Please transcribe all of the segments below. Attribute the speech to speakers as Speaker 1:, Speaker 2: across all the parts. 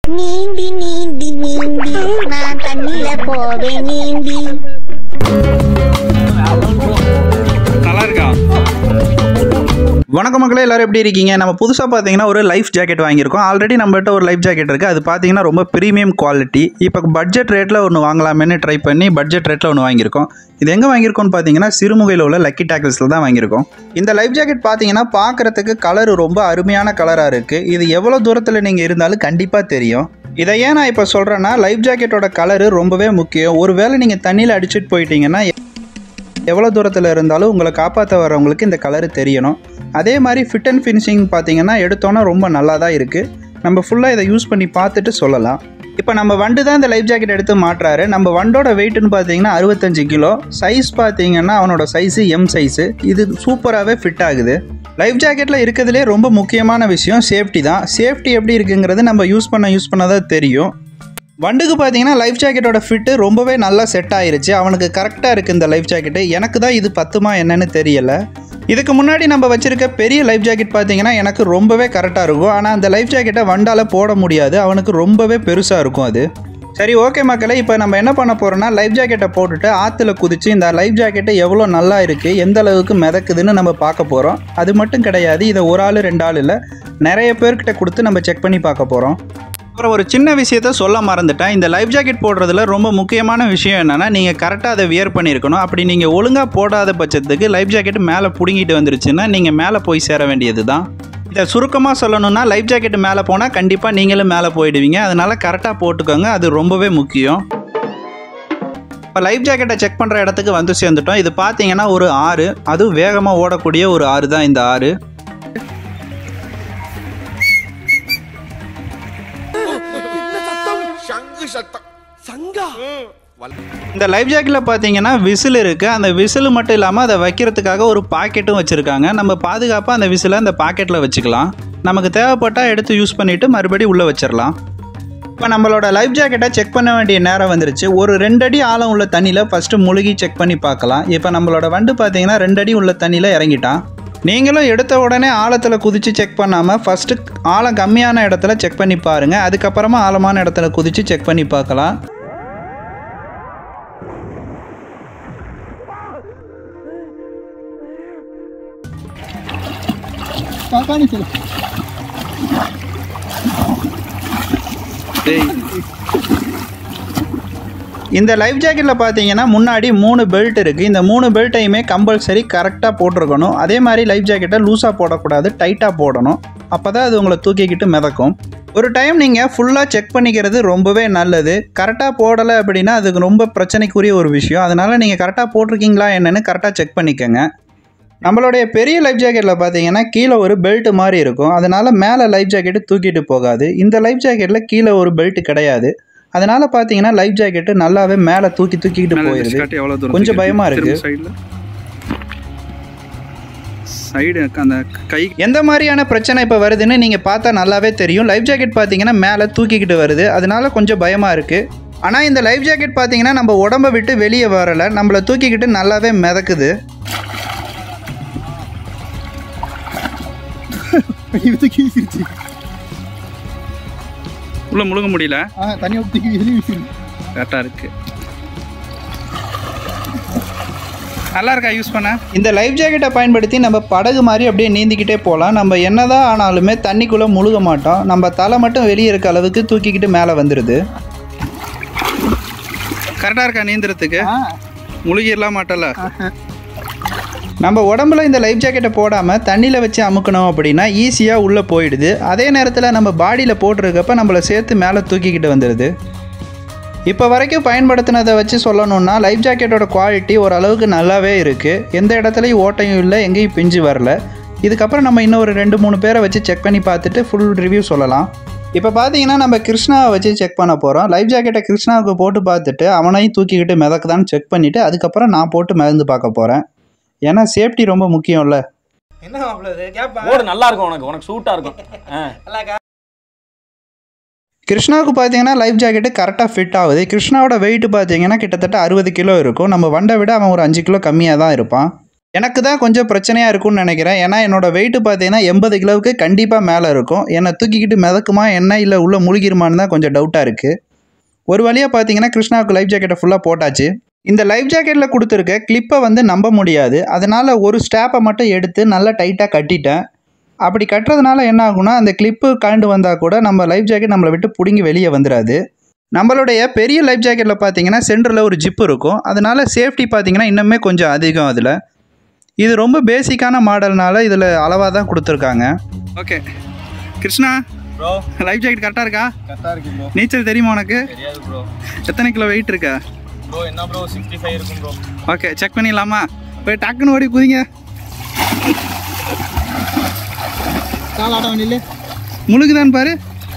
Speaker 1: நீந்தி நீந்தி நீந்தி நான் தண்ணில போவேன் நீந்தி
Speaker 2: நல்லா இருக்கா வணக்கம் மக்களே எல்லாரும் எப்படி இருக்கீங்க நம்ம புதுசாக பார்த்தீங்கன்னா ஒரு லைஃப் ஜாக்கெட் வாங்கியிருக்கோம் ஆல்ரெடி நம்மகிட்ட ஒரு லைஃப் ஜாக்கெட் இருக்குது அது பார்த்தீங்கன்னா ரொம்ப ப்ரீமியம் குவாலிட்டி இப்போ பட்ஜெட் ரேட்டில் ஒன்று வாங்கலாமேன்னு ட்ரை பண்ணி பட்ஜெட் ரேட்டில் ஒன்று வாங்கியிருக்கோம் இது எங்கே வாங்கியிருக்கோம்னு பார்த்தீங்கன்னா சிறுமுகையில் உள்ள லக்கி டேக்கிள்ஸில் தான் வாங்கியிருக்கோம் இந்த லைஃப் ஜாக்கெட் பார்த்தீங்கன்னா பார்க்குறதுக்கு கலர் ரொம்ப அருமையான கலராக இருக்குது இது எவ்வளோ தூரத்தில் நீங்கள் இருந்தாலும் கண்டிப்பாக தெரியும் இதை ஏன் நான் இப்போ சொல்கிறேன்னா லைஃப் ஜாக்கெட்டோட கலரு ரொம்பவே முக்கியம் ஒருவேளை நீங்கள் தண்ணியில் அடிச்சிட்டு போயிட்டீங்கன்னா எவ்வளோ தூரத்தில் இருந்தாலும் உங்களை காப்பாற்ற வரவங்களுக்கு இந்த கலரு தெரியணும் அதே மாதிரி ஃபிட் அண்ட் ஃபினிஷிங் பார்த்தீங்கன்னா எடுத்தோன்னா ரொம்ப நல்லா தான் இருக்குது நம்ம ஃபுல்லாக இதை யூஸ் பண்ணி பார்த்துட்டு சொல்லலாம் இப்போ நம்ம வண்டு தான் இந்த லைஃப் ஜாக்கெட் எடுத்து மாட்டுறாரு நம்ம வண்டோட வெயிட்னு பார்த்தீங்கன்னா அறுபத்தஞ்சு கிலோ சைஸ் பார்த்தீங்கன்னா அவனோட சைஸு எம் சைஸு இது சூப்பராகவே ஃபிட் ஆகுது லைஃப் ஜாக்கெட்டில் இருக்கிறதுலே ரொம்ப முக்கியமான விஷயம் சேஃப்டி தான் சேஃப்டி எப்படி இருக்குங்கிறது நம்ம யூஸ் பண்ண யூஸ் பண்ண தான் தெரியும் வண்டுக்கு பார்த்தீங்கன்னா லைஃப் ஜாக்கெட்டோட ஃபிட்டு ரொம்பவே நல்லா செட் ஆயிருச்சு அவனுக்கு கரெக்டாக இருக்குது இந்த லைஃப் ஜாக்கெட்டு எனக்கு தான் இது பத்துமா என்னன்னு தெரியல இதுக்கு முன்னாடி நம்ம வச்சிருக்க பெரிய லைஃப் ஜாக்கெட் பார்த்தீங்கன்னா எனக்கு ரொம்பவே கரெக்டாக இருக்கும் ஆனால் அந்த லைஃப் ஜாக்கெட்டை வண்டால் போட முடியாது அவனுக்கு ரொம்பவே பெருசாக இருக்கும் அது சரி ஓகே மக்களே இப்போ நம்ம என்ன பண்ண போகிறோம்னா லைஃப் ஜாக்கெட்டை போட்டுட்டு ஆற்றுல குதிச்சு இந்த லைஃப் ஜாக்கெட்டு எவ்வளோ நல்லா இருக்குது எந்த அளவுக்கு மிதக்குதுன்னு நம்ம பார்க்க போகிறோம் அது மட்டும் கிடையாது இதை ஒரு ஆள் ரெண்டு ஆள் இல்லை நிறைய பேர்கிட்ட கொடுத்து நம்ம செக் பண்ணி பார்க்க போகிறோம் அப்புறம் ஒரு சின்ன விஷயத்த சொல்ல மறந்துட்டேன் இந்த லைஃப் ஜாக்கெட் போடுறதுல ரொம்ப முக்கியமான விஷயம் என்னென்னா நீங்கள் கரெக்டாக அதை வியர் பண்ணியிருக்கணும் அப்படி நீங்கள் ஒழுங்காக போடாத பட்சத்துக்கு லைஃப் ஜாக்கெட் மேலே பிடுங்கிட்டு வந்துருச்சுன்னா நீங்கள் மேலே போய் சேர வேண்டியது தான் இதை சுருக்கமாக சொல்லணும்னா லைஃப் ஜாக்கெட் மேலே போனால் கண்டிப்பாக நீங்களும் மேலே போயிடுவீங்க அதனால் கரெக்டாக போட்டுக்கோங்க அது ரொம்பவே முக்கியம் இப்போ லைஃப் ஜாக்கெட்டை செக் பண்ணுற இடத்துக்கு வந்து சேர்ந்துட்டோம் இது பார்த்தீங்கன்னா ஒரு ஆறு அதுவும் வேகமாக ஓடக்கூடிய ஒரு ஆறு தான் இந்த ஆறு
Speaker 3: சங்கு சத்தம் சங்கா
Speaker 2: இந்த லைஃப் ஜாக்கெட்டில் பார்த்தீங்கன்னா விசில் இருக்குது அந்த விசில் மட்டும் இல்லாமல் அதை வைக்கிறதுக்காக ஒரு பாக்கெட்டும் வச்சுருக்காங்க நம்ம பாதுகாப்பாக அந்த விசிலை அந்த பாக்கெட்டில் வச்சுக்கலாம் நமக்கு தேவைப்பட்டால் எடுத்து யூஸ் பண்ணிவிட்டு மறுபடியும் உள்ளே வச்சிடலாம் இப்போ நம்மளோட லைஃப் ஜாக்கெட்டை செக் பண்ண வேண்டிய நேரம் வந்துருச்சு ஒரு ரெண்டு அடி ஆழம் உள்ள தண்ணியில் ஃபஸ்ட்டு முழுகி செக் பண்ணி பார்க்கலாம் இப்போ நம்மளோட வண்டு பார்த்தீங்கன்னா ரெண்டு அடி உள்ள தண்ணியில் இறங்கிட்டான் நீங்களும் எடுத்த உடனே ஆழத்தில் குதித்து செக் பண்ணாமல் ஃபஸ்ட்டு ஆழம் கம்மியான இடத்துல செக் பண்ணி பாருங்கள் அதுக்கப்புறமா ஆழமான இடத்துல குதித்து செக் பண்ணி பார்க்கலாம் இந்த லைஃப் ஜாக்கெட்டில் பார்த்தீங்கன்னா முன்னாடி மூணு பெல்ட் இருக்குது இந்த மூணு பெல்ட்டையுமே கம்பல்சரி கரெக்டாக போட்டிருக்கணும் அதே மாதிரி லைஃப் ஜாக்கெட்டை லூஸாக போடக்கூடாது டைட்டாக போடணும் அப்போ தான் அது உங்களை தூக்கிக்கிட்டு மிதக்கும் ஒரு டைம் நீங்கள் ஃபுல்லாக செக் பண்ணிக்கிறது ரொம்பவே நல்லது கரெக்டாக போடலை அப்படின்னா அதுக்கு ரொம்ப பிரச்சனைக்குரிய ஒரு விஷயம் அதனால் நீங்கள் கரெக்டாக போட்டிருக்கீங்களா என்னன்னு கரெக்டாக செக் பண்ணிக்கோங்க நம்மளுடைய பெரிய லைஃப் ஜாக்கெட்டில் பார்த்தீங்கன்னா கீழே ஒரு பெல்ட் மாதிரி இருக்கும் அதனால் மேலே லைஃப் ஜாக்கெட்டு தூக்கிட்டு போகாது இந்த லைஃப் ஜாக்கெட்டில் கீழே ஒரு பெல்ட் கிடையாது அதனால பார்த்தீங்கன்னா லைஃப் ஜாக்கெட்டு நல்லாவே மேலே தூக்கி தூக்கிட்டு போயிடுது கொஞ்சம் பயமா இருக்கு.
Speaker 4: சைடு அந்த கை
Speaker 2: எந்த மாதிரியான பிரச்சனை இப்போ வருதுன்னு நீங்கள் பார்த்தா நல்லாவே தெரியும் லைஃப் ஜாக்கெட் பார்த்தீங்கன்னா மேலே தூக்கிக்கிட்டு வருது அதனால கொஞ்சம் பயமாக இருக்குது ஆனால் இந்த லைஃப் ஜாக்கெட் பார்த்தீங்கன்னா நம்ம உடம்ப விட்டு வெளியே வரலை நம்மளை தூக்கிக்கிட்டு நல்லாவே மிதக்குது
Speaker 5: தூக்கி வீசிருச்சு
Speaker 4: உள்ள முழுங்க முடியல
Speaker 5: ஆ தனியாக தூக்கி வீசி வீசிருச்சு
Speaker 4: கரெக்டாக இருக்கு நல்லா இருக்கா யூஸ் பண்ண
Speaker 2: இந்த லைஃப் ஜாக்கெட்டை பயன்படுத்தி நம்ம படகு மாதிரி அப்படியே நீந்திக்கிட்டே போகலாம் நம்ம என்னதான் ஆனாலுமே தண்ணிக்குள்ளே முழுக மாட்டோம் நம்ம தலை மட்டும் வெளியே இருக்க அளவுக்கு தூக்கிக்கிட்டு மேலே வந்துடுது
Speaker 4: கரெக்டாக இருக்கா நீந்துறதுக்கு
Speaker 5: ஆ
Speaker 4: முழுகிடலாம் மாட்டல
Speaker 2: நம்ம உடம்புல இந்த லைஃப் ஜாக்கெட்டை போடாமல் தண்ணியில் வச்சு அமுக்கணும் அப்படின்னா ஈஸியாக உள்ளே போயிடுது அதே நேரத்தில் நம்ம பாடியில் போட்டிருக்கப்ப நம்மளை சேர்த்து மேலே தூக்கிக்கிட்டு வந்துடுது இப்போ வரைக்கும் பயன்படுத்தினதை வச்சு சொல்லணும்னா லைஃப் ஜாக்கெட்டோட குவாலிட்டி ஓரளவுக்கு நல்லாவே இருக்குது எந்த இடத்துலையும் ஓட்டையும் இல்லை எங்கேயும் பிஞ்சு வரல இதுக்கப்புறம் நம்ம இன்னும் ஒரு ரெண்டு மூணு பேரை வச்சு செக் பண்ணி பார்த்துட்டு ஃபுல் ரிவ்யூ சொல்லலாம் இப்போ பார்த்தீங்கன்னா நம்ம கிருஷ்ணாவை வச்சு செக் பண்ண போகிறோம் லைஃப் ஜாக்கெட்டை கிருஷ்ணாவுக்கு போட்டு பார்த்துட்டு அவனையும் தூக்கிக்கிட்டு மிதக்குதான்னு செக் பண்ணிவிட்டு அதுக்கப்புறம் நான் போட்டு மிதந்து பார்க்க போகிறேன் ஏன்னா சேஃப்டி ரொம்ப முக்கியம்ல
Speaker 6: என்ன மாப்பிள்ள இது கேப்பா
Speaker 7: போடு நல்லா இருக்கும் உனக்கு உனக்கு சூட்டா இருக்கும் ஆ.
Speaker 6: நல்லா
Speaker 2: கிருஷ்ணாவுக்கு பார்த்தீங்கன்னா லைஃப் ஜாக்கெட்டு கரெக்டாக ஃபிட் ஆகுது கிருஷ்ணாவோட வெயிட் பார்த்தீங்கன்னா கிட்டத்தட்ட அறுபது கிலோ இருக்கும் நம்ம வண்டை விட அவன் ஒரு அஞ்சு கிலோ கம்மியாக தான் இருப்பான் எனக்கு தான் கொஞ்சம் பிரச்சனையாக இருக்கும்னு நினைக்கிறேன் ஏன்னா என்னோட வெயிட் பார்த்தீங்கன்னா எண்பது கிலோவுக்கு கண்டிப்பாக மேலே இருக்கும் என்னை தூக்கிக்கிட்டு மிதக்குமா என்ன இல்லை உள்ளே முழுகிருமான்னு தான் கொஞ்சம் டவுட்டாக இருக்குது ஒரு வழியாக பார்த்தீங்கன்னா கிருஷ்ணாவுக்கு லைஃப் ஜாக்கெட்டை ஃபுல்லாக போட்டாச்சு இந்த லைஃப் ஜாக்கெட்டில் கொடுத்துருக்க கிளிப்பை வந்து நம்ப முடியாது அதனால் ஒரு ஸ்டாப்பை மட்டும் எடுத்து நல்லா டைட்டாக கட்டிட்டேன் அப்படி கட்டுறதுனால என்ன ஆகும்னா அந்த கிளிப்பு கழண்டு வந்தால் கூட நம்ம லைஃப் ஜாக்கெட் நம்மளை விட்டு பிடுங்கி வெளியே வந்துடாது நம்மளுடைய பெரிய லைஃப் ஜாக்கெட்டில் பார்த்தீங்கன்னா சென்டரில் ஒரு ஜிப்பு இருக்கும் அதனால சேஃப்டி பார்த்தீங்கன்னா இன்னுமே கொஞ்சம் அதிகம் அதில் இது ரொம்ப பேசிக்கான மாடல்னால இதில் அளவாக தான் கொடுத்துருக்காங்க
Speaker 4: okay Krishna
Speaker 7: bro
Speaker 4: life jacket கரெக்டாக இருக்கா
Speaker 7: கரெக்டாக இருக்கு ப்ரோ
Speaker 4: நீச்சல் தெரியுமா உனக்கு
Speaker 7: தெரியாது ப்ரோ
Speaker 4: எத்தனை கிலோ வெயிட் இருக்கா
Speaker 7: ப்ரோ என்ன ப்ரோ சிக்ஸ்டி ஃபைவ் இருக்கும் ப்ரோ
Speaker 4: ஓகே செக் பண்ணிடலாமா போய் டக்குன்னு ஓடி குதிங்க
Speaker 5: காலாட்டம் இல்லை
Speaker 4: முழுகுதான்னு பாரு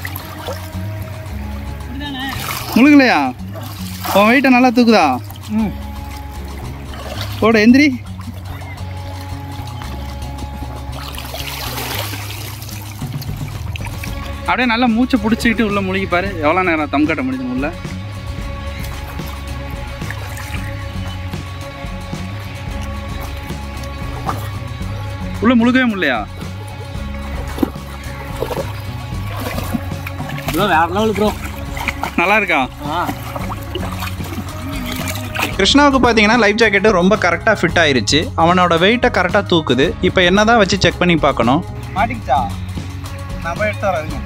Speaker 4: முழுகலையா உன் வெயிட்டை நல்லா தூக்குதா
Speaker 5: ம்
Speaker 4: போட எந்திரி அப்படியே நல்லா மூச்சை பிடிச்சிக்கிட்டு உள்ள முழுகி பாரு எவ்வளோ நேரம் தம் கட்ட முடியும் உள்ள உள்ள முழுகவே முடியலையா
Speaker 7: ப்ரோ வேற லெவல் ப்ரோ
Speaker 4: நல்லா இருக்கா
Speaker 7: ஆ
Speaker 2: கிருஷ்ணாவுக்கு பார்த்தீங்கன்னா லைஃப் ஜாக்கெட்டு ரொம்ப கரெக்டாக ஃபிட் ஆயிருச்சு அவனோட வெயிட்டை கரெக்டாக தூக்குது இப்போ என்ன தான் வச்சு செக் பண்ணி பார்க்கணும்
Speaker 4: மாட்டிக்கிச்சா நான் போய் எடுத்து வரேன்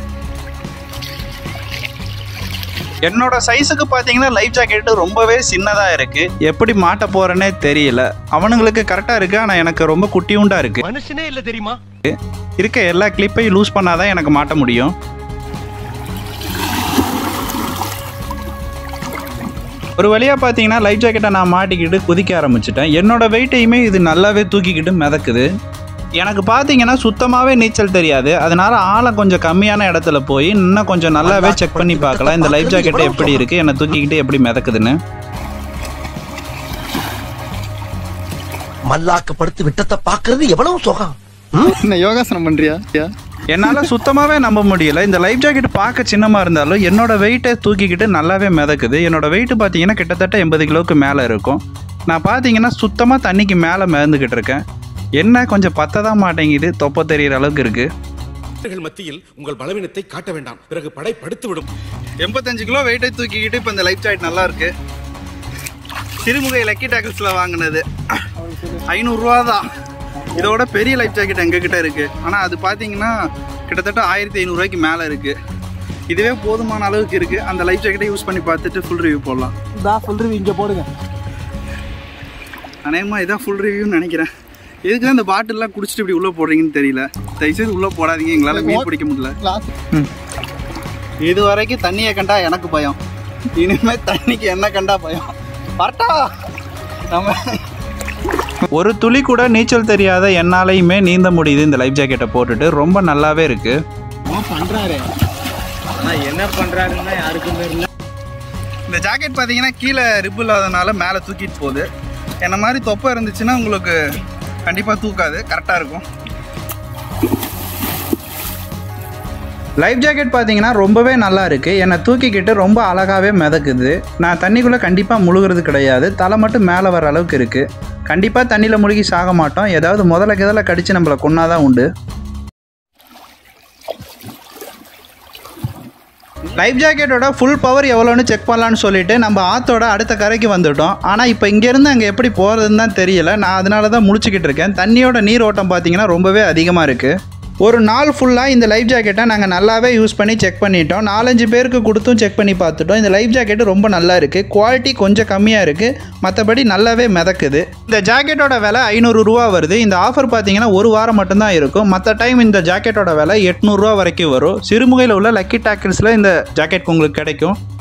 Speaker 2: என்னோட சைஸுக்கு பார்த்தீங்கன்னா லைஃப் ஜாக்கெட்டு ரொம்பவே சின்னதாக இருக்குது எப்படி மாட்ட போகிறேன்னே தெரியல அவனுங்களுக்கு கரெக்டாக இருக்குது ஆனால் எனக்கு ரொம்ப குட்டியுண்டா இருக்குது
Speaker 3: மனுஷனே இல்ல தெரியுமா
Speaker 2: இருக்க எல்லா கிளிப்பையும் லூஸ் பண்ணாதான் எனக்கு மாட்ட முடியும் ஒரு வழியாக பார்த்தீங்கன்னா லைஃப் ஜாக்கெட்டை நான் மாட்டிக்கிட்டு குதிக்க ஆரம்பிச்சிட்டேன் என்னோட வெயிட்டையுமே இது நல்லாவே தூக்கிக்கிட்டு மிதக்குது எனக்கு பார்த்தீங்கன்னா சுத்தமாகவே நீச்சல் தெரியாது அதனால ஆழம் கொஞ்சம் கம்மியான இடத்துல போய் இன்னும் கொஞ்சம் நல்லாவே செக் பண்ணி பார்க்கலாம் இந்த லைஃப் ஜாக்கெட் எப்படி இருக்குது என்னை தூக்கிக்கிட்டு எப்படி மிதக்குதுன்னு
Speaker 3: மல்லாக்க படுத்து விட்டத்தை பாக்குறது எவ்வளவு சுகம்
Speaker 5: என்ன யோகாசனம் பண்றியா யா?
Speaker 2: என்னால் சுத்தமாகவே நம்ப முடியல இந்த லைஃப் ஜாக்கெட் பார்க்க சின்னமாக இருந்தாலும் என்னோட வெயிட்டை தூக்கிக்கிட்டு நல்லாவே மிதக்குது என்னோட வெயிட் பார்த்தீங்கன்னா கிட்டத்தட்ட எண்பது கிலோவுக்கு மேலே இருக்கும் நான் பார்த்தீங்கன்னா சுத்தமாக தண்ணிக்கு மேலே மிதந்துக்கிட்டு இருக்கேன் என்ன கொஞ்சம் பத்த தான் மாட்டேங்குது தொப்ப தெரியிற அளவுக்கு இருக்குது
Speaker 3: மனிதர்கள் மத்தியில் உங்கள் பலவீனத்தை காட்ட வேண்டாம் பிறகு படை படுத்து விடும்
Speaker 4: எண்பத்தஞ்சு கிலோ வெயிட்டை தூக்கிக்கிட்டு இப்போ இந்த லைஃப் ஜாக்கெட் நல்லா இருக்கு சிறுமுகை லக்கி டாக்கல்ஸில் வாங்கினது ஐநூறுரூவா தான் இதோட பெரிய லைஃப் ஜாக்கெட் எங்ககிட்ட இருக்கு ஆனால் அது பார்த்தீங்கன்னா கிட்டத்தட்ட ஆயிரத்தி ஐநூறுரூவாய்க்கு மேலே இருக்கு இதுவே போதுமான அளவுக்கு இருக்கு அந்த லைஃப் ஜாக்கெட்டை யூஸ் பண்ணி பார்த்துட்டு ஃபுல் ரிவ்யூ போடலாம்
Speaker 5: இதா சொல்றது இங்க போடுங்க
Speaker 4: அநேகமாக இதான் ஃபுல் ரிவ்யூன்னு நினைக்கிறேன் எதுக்கு தான் இந்த பாட்டில்லாம் குடிச்சிட்டு இப்படி உள்ளே போடுறீங்கன்னு தெரியல தயவுசெய்து உள்ளே போடாதீங்க எங்களால் மீன் பிடிக்க முடியல
Speaker 5: கிளாஸ்
Speaker 4: இது வரைக்கும் தண்ணியை கண்டா எனக்கு பயம் இனிமே தண்ணிக்கு என்ன கண்டா பயம் வரட்டா நம்ம
Speaker 2: ஒரு துளி கூட நீச்சல் தெரியாத என்னாலையுமே நீந்த முடியுது இந்த லைஃப் ஜாக்கெட்டை போட்டுட்டு ரொம்ப நல்லாவே இருக்குது
Speaker 5: பண்றாரு
Speaker 7: ஆனால் என்ன பண்ணுறாருன்னா யாருக்கும் தெரியல
Speaker 4: இந்த ஜாக்கெட் பார்த்தீங்கன்னா கீழே ரிப்பு இல்லாதனால மேலே தூக்கிட்டு போகுது என்ன மாதிரி தொப்பை இருந்துச்சுன்னா உங்களுக்கு கண்டிப்பாக தூக்காது கரெக்டாக இருக்கும்
Speaker 2: லைஃப் ஜாக்கெட் பார்த்தீங்கன்னா ரொம்பவே நல்லா இருக்குது என்னை தூக்கிக்கிட்டு ரொம்ப அழகாகவே மிதக்குது நான் தண்ணிக்குள்ளே கண்டிப்பாக முழுகிறது கிடையாது தலை மட்டும் மேலே வர அளவுக்கு இருக்குது கண்டிப்பாக தண்ணியில் முழுகி சாக மாட்டோம் ஏதாவது முதல்ல கிதல கடிச்சு நம்மளை கொன்னாதான் உண்டு லைஃப் ஜாக்கெட்டோட ஃபுல் பவர் எவ்வளோன்னு செக் பண்ணலான்னு சொல்லிட்டு நம்ம ஆத்தோட அடுத்த கரைக்கு வந்துட்டோம் ஆனால் இப்போ இங்கேருந்து அங்கே எப்படி போகிறதுன்னு தான் தெரியல நான் அதனால தான் முழிச்சுக்கிட்டு இருக்கேன் தண்ணியோட நீர் ஓட்டம் பார்த்தீங்கன்னா ரொம்பவே அதிகமாக இருக்குது ஒரு நாள் ஃபுல்லாக இந்த லைஃப் ஜாக்கெட்டை நாங்கள் நல்லாவே யூஸ் பண்ணி செக் பண்ணிட்டோம் நாலஞ்சு பேருக்கு கொடுத்தும் செக் பண்ணி பார்த்துட்டோம் இந்த லைஃப் ஜாக்கெட்டு ரொம்ப நல்லா இருக்குது குவாலிட்டி கொஞ்சம் கம்மியாக இருக்குது மற்றபடி நல்லாவே மிதக்குது இந்த ஜாக்கெட்டோட விலை ஐநூறு ரூபா வருது இந்த ஆஃபர் பார்த்தீங்கன்னா ஒரு வாரம் மட்டும்தான் இருக்கும் மற்ற டைம் இந்த ஜாக்கெட்டோட விலை எட்நூறுரூவா வரைக்கும் வரும் சிறுமுகையில் உள்ள லக்கி டாக்கிள்ஸில் இந்த ஜாக்கெட் உங்களுக்கு கிடைக்கும்